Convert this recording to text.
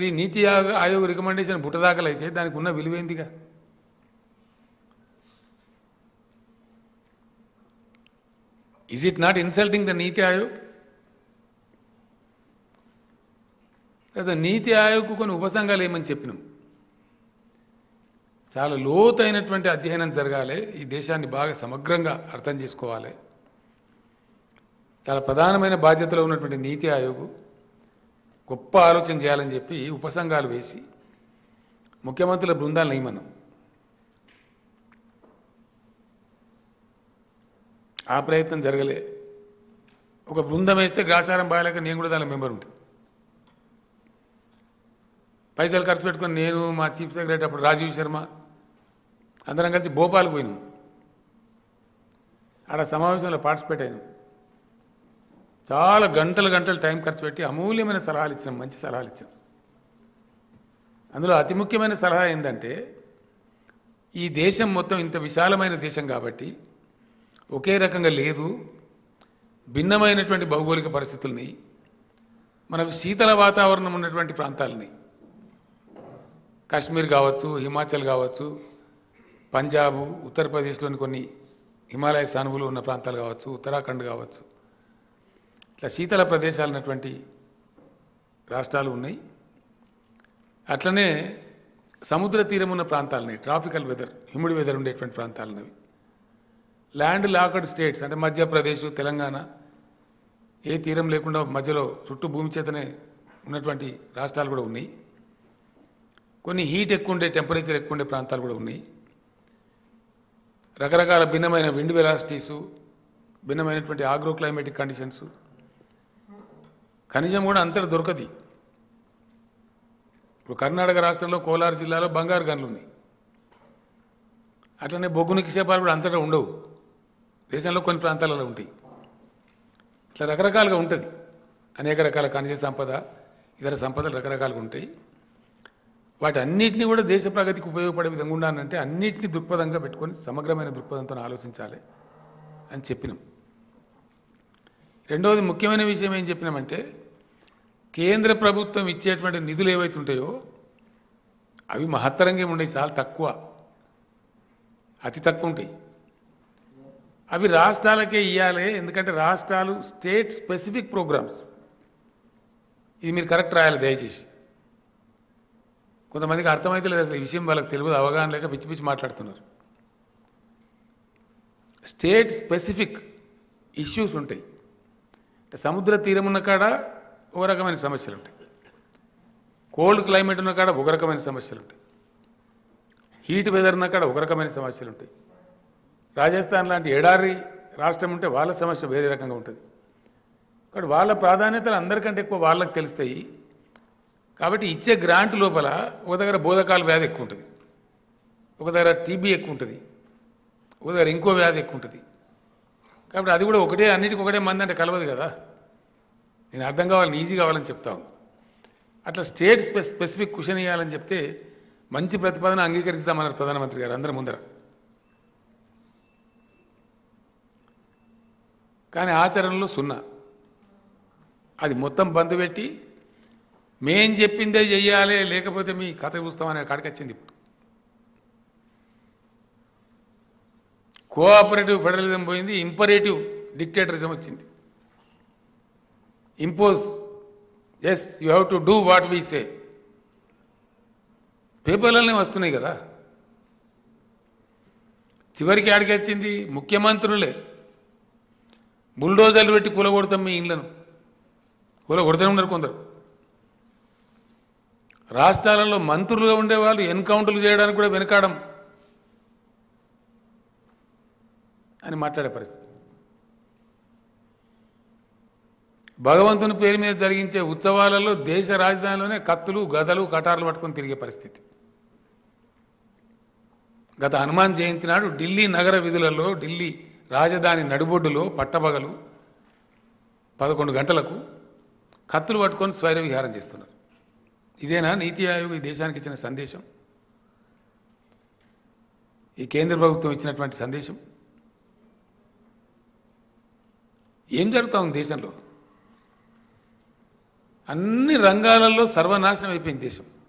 మరి నీతి ఆయోగ- ఆయోగ్ రికమెండేషన్ బుట్టదాఖలైతే దానికి ఉన్న విలువేందిగా is it not insulting the NITI Aayog లేదా నీతి ఆయోగ్కు కొన్ని ఉపసంఘాలు ఏమని చెప్పినాం చాలా లోతైనటువంటి అధ్యయనం జరగాలి ఈ దేశాన్ని బాగా సమగ్రంగా అర్థం చేసుకోవాలి చాలా ప్రధానమైన బాధ్యతలో ఉన్నటువంటి నీతి ఆయోగ్ గొప్ప ఆలోచన చేయాలని చెప్పి ఉపసంఘాలు వేసి ముఖ్యమంత్రుల బృందాలు నియమనం ఆ ప్రయత్నం జరగలే ఒక బృందం వేస్తే గ్రాసారం బాగాలేక నేను కూడా దానిలో మెంబర్ ఉంటాను పైసలు ఖర్చు పెట్టుకొని నేను మా చీఫ్ సెక్రటరీ అప్పుడు రాజీవ్ శర్మ అందరం కలిసి భోపాల్కి పోయినాం ఆడ సమావేశంలో పార్టిసిపేట్ అయినాం చాలా గంటలు గంటలు టైం ఖర్చు పెట్టి అమూల్యమైన సలహాలు ఇచ్చినాం మంచి సలహాలు ఇచ్చాం అందులో అతి ముఖ్యమైన సలహా ఏంటంటే ఈ దేశం మొత్తం ఇంత విశాలమైన దేశం కాబట్టి ఒకే రకంగా లేదు భిన్నమైనటువంటి భౌగోళిక పరిస్థితుల్ని మనకు శీతల వాతావరణం ఉన్నటువంటి ప్రాంతాలని కాశ్మీర్ కావచ్చు హిమాచల్ కావచ్చు పంజాబ్ ఉత్తరప్రదేశ్లోని కొన్ని హిమాలయ సానువులు ఉన్న ప్రాంతాలు కావచ్చు ఉత్తరాఖండ్ కావచ్చు ఇట్లా శీతల ప్రదేశాలు ఉన్నటువంటి రాష్ట్రాలు ఉన్నాయి అట్లనే సముద్ర తీరం ఉన్న ప్రాంతాలని ట్రాపికల్ వెదర్ హ్యూమిడ్ వెదర్ ఉండేటువంటి ప్రాంతాలన్నవి ల్యాండ్ లాకడ్ స్టేట్స్ అంటే మధ్యప్రదేశ్ తెలంగాణ ఏ తీరం లేకుండా మధ్యలో చుట్టూ భూమి చేతనే ఉన్నటువంటి రాష్ట్రాలు కూడా ఉన్నాయి కొన్ని హీట్ ఎక్కువ ఉండే టెంపరేచర్ ఎక్కువ ఉండే ప్రాంతాలు కూడా ఉన్నాయి రకరకాల భిన్నమైన విండ్ వెలాసిటీసు భిన్నమైనటువంటి ఆగ్రో క్లైమేటిక్ కండిషన్స్ ఖనిజం కూడా అంతటా దొరకది ఇప్పుడు కర్ణాటక రాష్ట్రంలో కోలార్ జిల్లాలో బంగారు గనులు ఉన్నాయి అట్లనే బొగ్గు నిక్షేపాలు కూడా అంతటా ఉండవు దేశంలో కొన్ని ప్రాంతాలలో ఉంటాయి ఇట్లా రకరకాలుగా ఉంటుంది అనేక రకాల ఖనిజ సంపద ఇతర సంపదలు రకరకాలుగా ఉంటాయి వాటి అన్నిటిని కూడా దేశ ప్రగతికి ఉపయోగపడే విధంగా ఉండాలంటే అన్నిటిని దృక్పథంగా పెట్టుకొని సమగ్రమైన దృక్పథంతో ఆలోచించాలి అని చెప్పినాం రెండవది ముఖ్యమైన విషయం ఏం చెప్పినామంటే కేంద్ర ప్రభుత్వం ఇచ్చేటువంటి నిధులు ఏవైతే ఉంటాయో అవి మహత్తరంగా ఉండేవి చాలా తక్కువ అతి తక్కువ ఉంటాయి అవి రాష్ట్రాలకే ఇవ్వాలి ఎందుకంటే రాష్ట్రాలు స్టేట్ స్పెసిఫిక్ ప్రోగ్రామ్స్ ఇది మీరు కరెక్ట్ రాయాలి దయచేసి కొంతమందికి అర్థమైతే లేదు అసలు ఈ విషయం వాళ్ళకి తెలియదు అవగాహన లేక పిచ్చి పిచ్చి మాట్లాడుతున్నారు స్టేట్ స్పెసిఫిక్ ఇష్యూస్ ఉంటాయి అంటే సముద్ర తీరం ఉన్న కాడ ఒక రకమైన సమస్యలు ఉంటాయి కోల్డ్ క్లైమేట్ ఉన్న కాడ ఒక రకమైన సమస్యలు ఉంటాయి హీట్ వెదర్ ఉన్న కాడ ఒక రకమైన సమస్యలు ఉంటాయి రాజస్థాన్ లాంటి ఎడారి రాష్ట్రం ఉంటే వాళ్ళ సమస్య వేరే రకంగా ఉంటుంది కాబట్టి వాళ్ళ ప్రాధాన్యతలు అందరికంటే ఎక్కువ వాళ్ళకి తెలుస్తాయి కాబట్టి ఇచ్చే గ్రాంట్ లోపల ఒక దగ్గర బోధకాల వ్యాధి ఎక్కువ ఉంటుంది ఒక దగ్గర టీబీ ఎక్కువ ఉంటుంది ఒక దగ్గర ఇంకో వ్యాధి ఎక్కువ ఉంటుంది కాబట్టి అది కూడా ఒకటే అన్నిటికీ ఒకటే మంది అంటే కలవదు కదా నేను అర్థం కావాలని ఈజీ కావాలని చెప్తాను అట్లా స్టేట్ స్పె- స్పెసిఫిక్ క్వశ్చన్ ఇవ్వాలని చెప్తే మంచి ప్రతిపాదన అంగీకరిస్తామన్నారు ప్రధానమంత్రి గారు అందరి ముందర కానీ ఆచరణలో సున్నా అది మొత్తం బంద్ పెట్టి మేం చెప్పిందే చెయ్యాలి లేకపోతే మీ కథ చూస్తామనే కాడికి వచ్చింది ఇప్పుడు కోఆపరేటివ్ ఫెడరలిజం పోయింది ఇంపరేటివ్ డిక్టేటరిజం వచ్చింది impose yes you have to do what we say పేపర్లనే వస్తున్నాయి కదా చివరికి ఆడికి వచ్చింది ముఖ్యమంత్రులే బుల్డోజర్లు పెట్టి కూలగొడతాం మీ ఇళ్లను కూలగొడుతూనే ఉన్నారు కొందరు రాష్ట్రాలలో మంత్రులుగా ఉండేవాళ్ళు ఎన్కౌంటర్లు చేయడానికి కూడా వెనకాడం అని మాట్లాడే పరిస్థితి భగవంతుని పేరు మీద జరిగించే ఉత్సవాలలో దేశ రాజధానిలోనే కత్తులు గదలు కటార్లు పట్టుకొని తిరిగే పరిస్థితి గత హనుమాన్ జయంతి నాడు ఢిల్లీ నగర విధులలో ఢిల్లీ రాజధాని నడిబొడ్డులో పట్టబగలు పదకొండు గంటలకు కత్తులు పట్టుకొని స్వైర విహారం చేస్తున్నారు ఇదేనా నీతి ఆయోగ్ ఈ దేశానికి ఇచ్చిన సందేశం ఈ కేంద్ర ప్రభుత్వం ఇచ్చినటువంటి సందేశం ఏం జరుగుతా ఉంది దేశంలో అన్ని రంగాలలో సర్వనాశనం అయిపోయింది దేశం